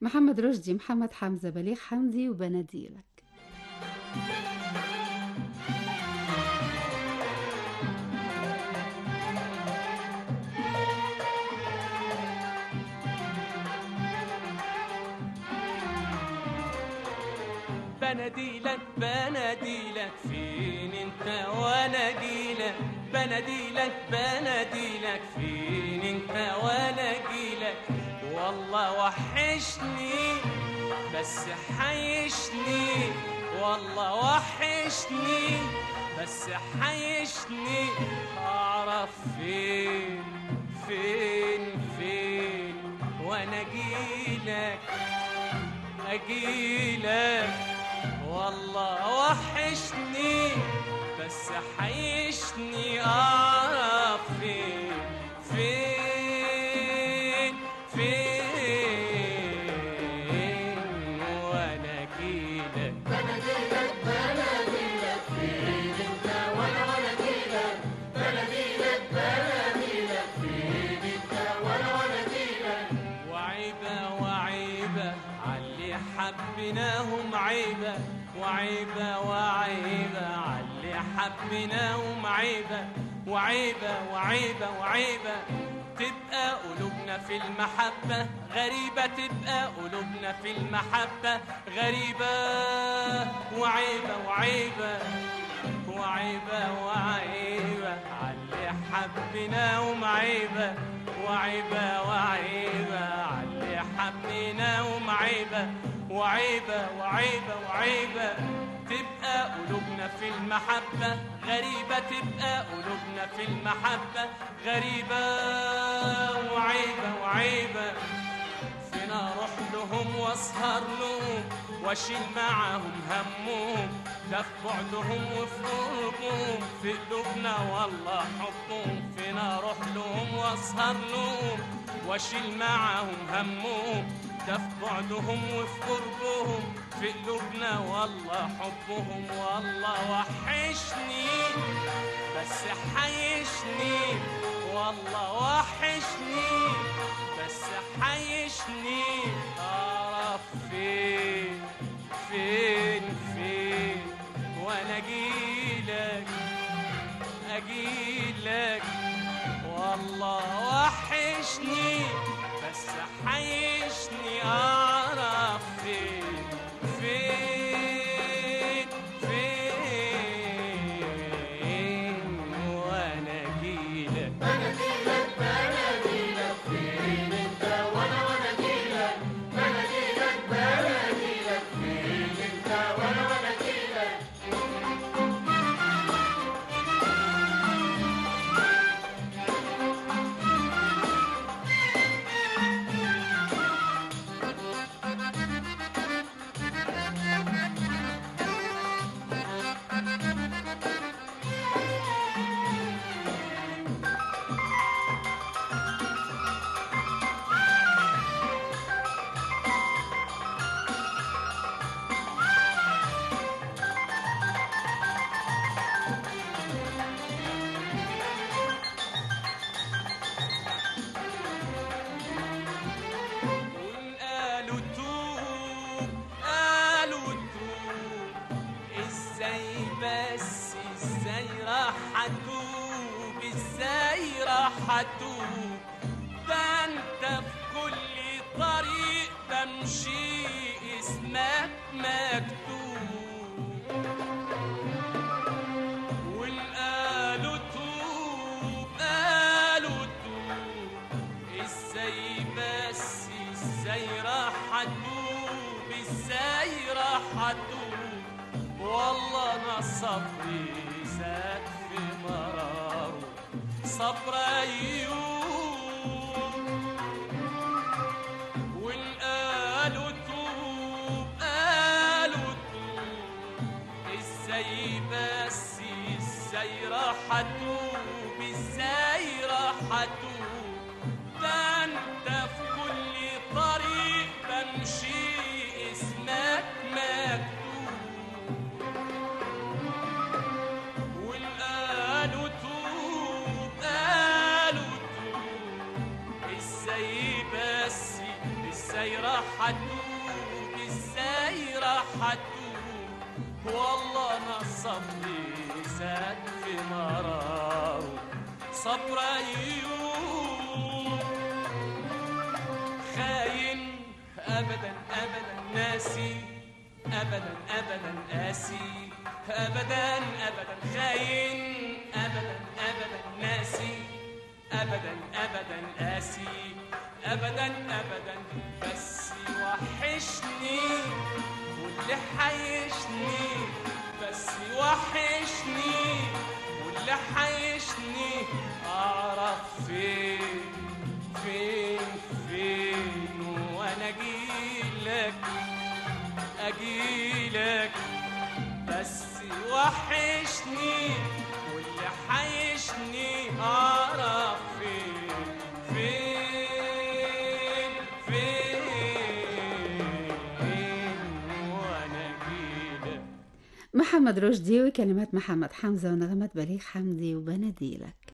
محمد رشدي محمد حمزة بليغ حمدي وبناديلك بناديلك بناديلك فين انت وانا جيلك بناديلك بناديلك فين انت وانا جيلك والله وحشني بس حيشني والله وحشني بس حيشني اعرف فين فين فين وانا جيلك اجيلك والله وحشني بس حيشني اعرف فين فين فين وانا اجيلك وعيبة وعيبة علي حبيناهم عيبة وعيبة وعيبة علي حبيناهم عيبة وعيبة وعيبة وعيبة تبقى قلوبنا في المحبة غريبة تبقى قلوبنا في المحبة غريبة وعيبة وعيبة وعيبة وعيبة علي حبيناهم عيبة وعيبة وعيبة علي حبيناهم عيبة وعيبة وعيبة وعيبة تبقى قلوبنا في المحبة غريبة تبقى قلوبنا في المحبة غريبة وعيبة وعيبة فينا اروح لهم واسهر لهم واشيل معاهم همهم ده في بعدهم وفي قربهم في قلوبنا والله حبهم فينا اروح لهم واسهر لهم واشيل معاهم همهم ده في بعدهم وفي قربهم في قلوبنا والله حبهم والله وحشني بس حيشني والله وحشني بس حيشني اعرف فين فين فين وانا اجيلك اجيلك والله وحشني بس حيشني اعرف فين فين فين وانا اجيلك قول قالوا توب قالوا توب ازاي بس ازاي راح اتوب ازاي راح اتوب ده انت في كل طريق بمشي اسمك مكتوب وان قالوا توب قالوا توب ازاي بس ازاي راح اتوب ازاي راح اتوب والله انا صبري زاد في مراره صبر ايوب وان قالوا توب قالوا توب ازاي بس ازاي راح اتوب ازاي راح اتوب ده انت في كل طريق بمشي اسمك مكتوب وان قالوا توب قالوا توب ازاي بس ازاي راح هتوب ازاي راح هتوب والله انا صبري زاد في مراره صبر ايوب خاين ابدا ابدا ناسي ابدا ابدا قاسي ابدا ابدا خاين ابدا ابدا ناسي ابدا ابدا قاسي ابدا ابدا بس وحشني واللي حيشني بس وحشني واللي حيشني اعرف فين فين فين وانا اجيلك اجيلك بس وحشني واللي حيشني اعرف فين فين فين وانا اجيلك محمد رشدي وكلمات محمد حمزة ونغمات بليغ حمدي وبناديلك